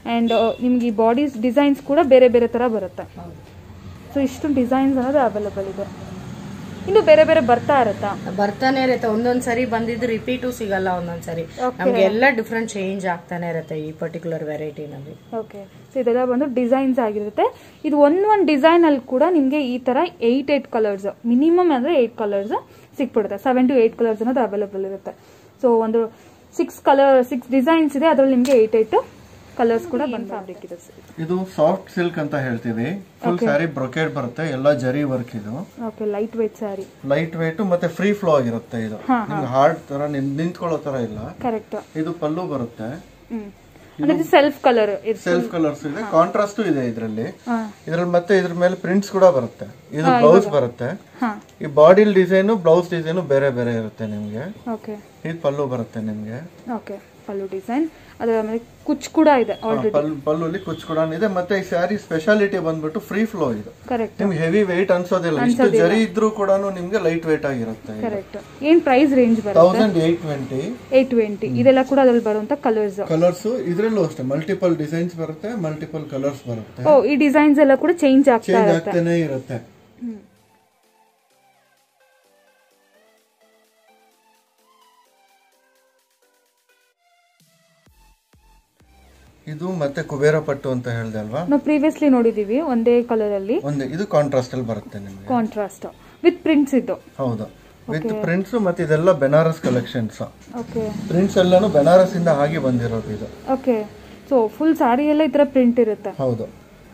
Speaker 1: ಆ್ಯಂಡ್ ನಿಮ್ಗೆ ಈ ಬಾಡಿ ಡಿಸೈನ್ಸ್ ಕೂಡ ಬೇರೆ ಬೇರೆ ಥರ ಬರುತ್ತೆ ಸೊ ಇಷ್ಟು ಡಿಸೈನ್ಸ್ ಅನ್ನೋದು ಅವೈಲಬಲ್ ಇದೆ ಇನ್ನು ಬೇರೆ ಬೇರೆ ಬರ್ತಾ ಇರುತ್ತಾ
Speaker 3: ಬರ್ತಾನೆ ಇರುತ್ತೆ ಒಂದೊಂದ್ ಸರಿ ಬಂದಿದ್ದು ರಿಪೀಟು ಸಿಗಲ್ಲ ಒಂದೊಂದ್ ಸರಿ ನಮ್ಗೆ ಎಲ್ಲ ಡಿಫ್ರೆಂಟ್ ಚೇಂಜ್ ಆಗ್ತಾನೆ ಇರುತ್ತೆ ಈ ಪರ್ಟಿಕ್ಯುಲರ್ ವೆರೈಟಿನಲ್ಲಿ
Speaker 1: ಓಕೆ ಸೊ ಇದೆಲ್ಲ ಬಂದು ಡಿಸೈನ್ಸ್ ಆಗಿರುತ್ತೆ ಇದು ಒಂದು ಒಂದು ಡಿಸೈನಲ್ಲಿ ಕೂಡ ನಿಮಗೆ ಈ ಥರ ಏಯ್ಟ್ ಏಯ್ಟ್ ಕಲರ್ಸ್ ಮಿನಿಮಮ್ ಅಂದರೆ ಏಯ್ಟ್ ಕಲರ್ಸ್ ಸಿಕ್ಬಿಡುತ್ತೆ ಸೆವೆನ್ ಟು ಏಯ್ಟ್ ಕಲರ್ಸ್ ಅನ್ನೋದು ಅವೈಲೇಬಲ್ ಇರುತ್ತೆ ಸೊ ಒಂದು ಸಿಕ್ಸ್ ಕಲರ್ ಸಿಕ್ಸ್ ಡಿಸೈನ್ಸ್ ಇದೆ ಅದರಲ್ಲಿ ನಿಮಗೆ ಏಯ್ಟ್ ಏಯ್ಟ್ ಕಲರ್ಸ್ ಕೂಡ ಬಂದು ಫ್ಯಾಬ್ರಿಕ್ ಇದೆ
Speaker 2: ಇದು ಸಾಫ್ಟ್ ಸಿಲ್ಕ್ ಅಂತ ಹೇಳ್ತೀವಿ ಫುಲ್ ಸ್ಯಾರಿ ಬ್ರೊಕೇಡ್ ಬರುತ್ತೆ ಎಲ್ಲ ಜರಿ ವರ್ಕ್ ಇದು
Speaker 1: okay light weight sari
Speaker 2: light weight ಮತ್ತೆ ಫ್ರೀ ಫ್ಲೋ ಆಗಿರುತ್ತೆ ಇದು ನಿಮ್ಗೆ ಹಾರ್ಡ್ ತರ ನಿನ್- ನಿಂತ್ಕೊಳ್ಳೋ ತರ ಇಲ್ಲ
Speaker 1: ಕರೆಕ್ಟ್
Speaker 2: ಇದು ಪಲ್ಲು ಬರುತ್ತೆ
Speaker 1: ಹ್ಮ್ ಅಂದ್ರೆ ಸೆಲ್ಫ್ ಕಲರ್
Speaker 2: ಸೆಲ್ಫ್ ಕಲರ್ಸ್ ಇದೆ ಕಾಂಟ್ರಾಸ್ಟ್ ಇದೆ ಇದರಲ್ಲಿ ಇದ್ರಲ್ಲಿ ಮತ್ತೆ ಇದ್ರ ಮೇಲೆ ಪ್ರಿಂಟ್ಸ್ ಕೂಡ ಬರುತ್ತೆ ಇದು ಬ್ಲೌಸ್ ಬರುತ್ತೆ
Speaker 1: ಹಾಂ
Speaker 2: ಈ ಬಾಡಿ ಡಿಸೈನ್ ಬ್ಲೌಸ್ ಡಿಸೈನ್ ಬೇರೆ ಬೇರೆ ಇರುತ್ತೆ ನಿಮ್ಗೆ
Speaker 1: ಓಕೆ
Speaker 2: ಇದು ಪಲ್ಲು ಬರುತ್ತೆ ನಿಮ್ಗೆ
Speaker 1: ಓಕೆ ಪಲ್ಲು ಡಿಸೈನ್ ಅದರ ಆಮೇಲೆ ಕುಚ್ ಕೂಡ ಇದೆ ಆಲ್ರೆಡಿ
Speaker 2: ಪಲ್ಲು ಪಲ್ಲುಲಿ ಕುಚ್ ಕೂಡ ಇದೆ ಮತ್ತೆ ಈ ಸ್ಯಾರಿ ಸ್ಪೆಷಾಲಿಟಿ ಬಂದ್ಬಿಟ್ಟು ಫ್ರೀ ಫ್ಲೋ ಇದು
Speaker 1: ಕರೆಕ್ಟ್
Speaker 2: ನಿಮ್ಗೆ ಹೆವಿ ವೆಯ್ಟ್ ಅನ್ಸೋದಿಲ್ಲ ಇಷ್ಟು ಜರಿ ಇದ್ರೂ ಕೂಡ ನಿಮ್ಗೆ ಲೈಟ್ ವೇಟ್ ಆಗಿರುತ್ತೆ
Speaker 1: ಕರೆಕ್ಟ್ ಏನ್ ಪ್ರೈಸ್ ರೇಂಜ್ ಬರುತ್ತೆ
Speaker 2: thousand eight twenty
Speaker 1: eight twenty ಇದೆಲ್ಲ ಕೂಡ ಅದ್ರಲ್ಲಿ ಬರುವಂತ ಕಲರ್ಸ್
Speaker 2: ಕಲರ್ಸ್ ಇದ್ರಲ್ಲೂ ಅಷ್ಟೇ ಮಲ್ಟಿಪಲ್ ಡಿಸೈನ್ಸ್ ಬರುತ್ತೆ ಮಲ್ಟಿಪಲ್ ಕಲರ್ಸ್ ಬರುತ್ತೆ
Speaker 1: ಓ ಈ ಡಿಸೈನ್ಸ್ ಎಲ್ಲ ಕೂಡ ಚೇಂಜ್ ಆಗ್ತಾ
Speaker 2: ಚೇಂಜ್
Speaker 1: ಇರುತ್ತೆ
Speaker 2: ಆಗ್ತಾನೆ ಇರುತ್ತೆ ಇದು ಮತ್ತೆ ಕುಬೇರ ಪಟ್ಟು ಅಂತ ಹೇಳ್ದೆ ಅಲ್ವಾ
Speaker 1: ನಾವು ಪ್ರೀವಿಯಸ್ಲಿ ನೋಡಿದೀವಿ ಒಂದೇ ಕಲರ್ ಅಲ್ಲಿ
Speaker 2: ಒಂದು ಇದು ಕಾಂಟ್ರಾಸ್ಟ್ ಅಲ್ಲಿ ಬರುತ್ತೆ ನಿಮ್ಗೆ
Speaker 1: ಕಾಂಟ್ರಾಸ್ಟ್ ವಿತ್ ಪ್ರಿಂಟ್ಸ್ ಇದ್ದು
Speaker 2: ಹೌದು ವಿತ್ ಪ್ರಿಂಟ್ಸ್ ಮತ್ತೆ ಇದೆಲ್ಲ ಬೆನಾರಸ್ ಕಲೆಕ್ಷನ್ಸ್
Speaker 1: ಓಕೆ
Speaker 2: ಪ್ರಿಂಟ್ಸ್ ಎಲ್ಲಾನು ಬೆನಾರಸ್ ಇಂದ ಹಾಗೆ ಬಂದಿರೋದು ಇದು
Speaker 1: ಓಕೆ ಸೊ ಫುಲ್ ಸ್ಯಾರಿ ಎಲ್ಲ ಈ ತರ ಪ್ರಿಂಟ್ ಇರುತ್ತೆ
Speaker 2: ಹೌದು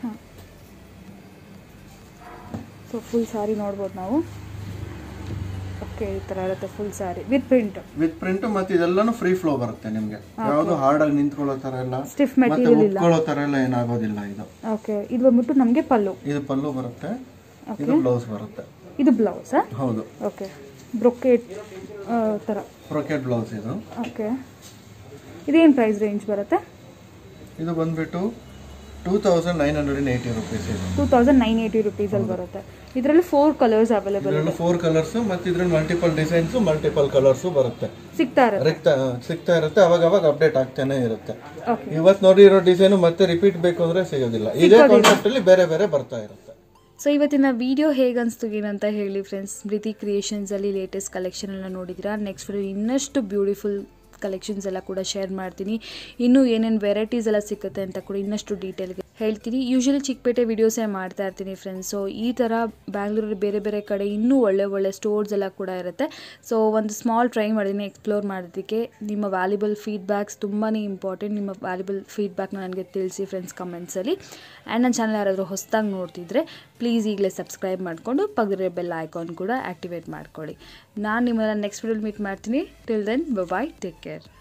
Speaker 1: ಸೊ ಫುಲ್ ಸ್ಯಾರಿ ನೋಡ್ಬೋದು ನಾವು ಓಕೆ ಈ ತರ ಇರುತ್ತೆ full sari with print
Speaker 2: with print ಮತ್ತೆ ಇದೆಲ್ಲಾನು ಫ್ರೀ ಫ್ಲೋ ಬರುತ್ತೆ ನಿಮ್ಗೆ ಯಾವ್ದು ಹಾರ್ಡ್ ಆಗಿ ನಿಂತ್ಕೊಳ್ಳೋ ತರ ಎಲ್ಲ
Speaker 1: ಸ್ಟಿಫ್
Speaker 2: ಮತ್ತೆ
Speaker 1: ಮೆಟೀರಿಯಲ್ ಇಲ್ಲ
Speaker 2: ಉಟ್ಕೊಳ್ಳೋ ತರ ಎಲ್ಲ ಏನಾಗೋದಿಲ್ಲ ಇದು
Speaker 1: ಓಕೆ ಇದು ಬಂದ್ಬಿಟ್ಟು ನಮಗೆ ಪಲ್ಲು
Speaker 2: ಇದು ಪಲ್ಲು ಬರುತ್ತೆ ಇದು ಬ್ಲೌಸ್ ಬರುತ್ತೆ
Speaker 1: ಇದು ಬ್ಲೌಸ್
Speaker 2: ಹೌದು
Speaker 1: ಓಕೆ ಬ್ರೊಕೇಟ್ ಥರ
Speaker 2: ಬ್ರೊಕೆಟ್ ಬ್ಲೌಸ್ ಇದು
Speaker 1: ಓಕೆ ಇದೇನು ಪ್ರೈಸ್ ರೇಂಜ್ ಬರುತ್ತೆ
Speaker 2: ಇದು ಬಂದ್ಬಿಟ್ಟು two thousand nine hundred and eighty rupees ಇದು
Speaker 1: ಟೂ ತೌಸಂಡ್ ನೈನ್ ಏಯ್ಟಿ ರುಪೀಸಲ್ಲಿ ಬರುತ್ತೆ ಇದರಲ್ಲಿ ಫೋರ್ ಕಲರ್ಸ್ ಅವೈಲೇಬಲ್
Speaker 2: ಇದರಲ್ಲಿ ಫೋರ್ ಕಲರ್ಸ್ ಮತ್ತೆ ಇದ್ರಲ್ಲಿ ಮಲ್ಟಿಪಲ್ ಡಿಸೈನ್ಸ್ ಮಲ್ಟಿಪಲ್ ಕಲರ್ಸ್ ಬರುತ್ತೆ
Speaker 1: ಸಿಗ್ತಾ ಇರುತ್ತೆ
Speaker 2: ರಿಕ್ತ ಸಿಗ್ತಾ ಇರುತ್ತೆ ಅವಾಗ ಅವಾಗ ಅಪ್ಡೇಟ್ ಆಗ್ತಾನೆ ಇರುತ್ತೆ
Speaker 1: ಓಕೆ
Speaker 2: ಇವತ್ತು ನೋಡಿರೋ ಡಿಸೈನ್ ಮತ್ತೆ ರಿಪೀಟ್ ಬೇಕು ಅಂದ್ರೆ ಸಿಗೋದಿಲ್ಲ ಇದೇ ಕಾನ್ಸೆಪ್ಟ್ ಅಲ್ಲಿ ಬೇರೆ ಬೇರೆ ಬರ್ತಾ ಇರುತ್ತೆ
Speaker 1: ಸೊ ಇವತ್ತಿನ ವಿಡಿಯೋ ಹೇಗೆ ಅನಿಸ್ತು ಏನಂತ ಹೇಳಿ ಫ್ರೆಂಡ್ಸ್ ಪ್ರೀತಿ ಕ್ರಿಯೇಷನ್ಸಲ್ಲಿ ಲೇಟೆಸ್ಟ್ ಕಲೆಕ್ಷನ್ ಎಲ್ಲ ನೋಡಿದ್ದೀರಾ ನೆಕ್ಸ್ಟ್ ವಿಡಿಯೋ ಇನ್ನಷ್ಟು ಬ್ಯೂಟಿಫುಲ್ ಕಲೆಕ್ಷನ್ಸ್ ಎಲ್ಲ ಕೂಡ ಶೇರ್ ಮಾಡ್ತೀನಿ ಇನ್ನೂ ಏನೇನು ವೆರೈಟೀಸ್ ಎಲ್ಲ ಸಿಗುತ್ತೆ ಅಂತ ಕೂಡ ಇನ್ನಷ್ಟು ಡೀಟೇಲ್ಗೆ ಹೇಳ್ತೀನಿ ಯೂಶಲಿ ಚಿಕ್ಕಪೇಟೆ ವೀಡಿಯೋಸೇ ಮಾಡ್ತಾ ಇರ್ತೀನಿ ಫ್ರೆಂಡ್ಸ್ ಸೊ ಈ ಥರ ಬ್ಯಾಂಗ್ಳೂರಲ್ಲಿ ಬೇರೆ ಬೇರೆ ಕಡೆ ಇನ್ನೂ ಒಳ್ಳೆ ಒಳ್ಳೆ ಸ್ಟೋರ್ಸ್ ಎಲ್ಲ ಕೂಡ ಇರುತ್ತೆ ಸೊ ಒಂದು ಸ್ಮಾಲ್ ಟ್ರೈ ಮಾಡಿದ್ದೀನಿ ಎಕ್ಸ್ಪ್ಲೋರ್ ಮಾಡೋದಕ್ಕೆ ನಿಮ್ಮ ವ್ಯಾಲ್ಯುಬಲ್ ಫೀಡ್ಬ್ಯಾಕ್ಸ್ ತುಂಬಾ ಇಂಪಾರ್ಟೆಂಟ್ ನಿಮ್ಮ ವ್ಯಾಲ್ಯುಬಲ್ ಫೀಡ್ಬ್ಯಾಕ್ನ ನನಗೆ ತಿಳಿಸಿ ಫ್ರೆಂಡ್ಸ್ ಕಮೆಂಟ್ಸಲ್ಲಿ ಆ್ಯಂಡ್ ನನ್ನ ಚಾನಲ್ ಯಾರಾದರೂ ಹೊಸದಾಗಿ ನೋಡ್ತಿದ್ರೆ ಪ್ಲೀಸ್ ಈಗಲೇ ಸಬ್ಸ್ಕ್ರೈಬ್ ಮಾಡಿಕೊಂಡು ಪಕ್ಕದ ಬೆಲ್ ಐಕಾನ್ ಕೂಡ ಆ್ಯಕ್ಟಿವೇಟ್ ಮಾಡ್ಕೊಳ್ಳಿ ನಾನು ನಿಮ್ಮನ್ನ ನೆಕ್ಸ್ಟ್ ವಿಡಿಯೋಲಿ ಮೀಟ್ ಮಾಡ್ತೀನಿ till then bye take care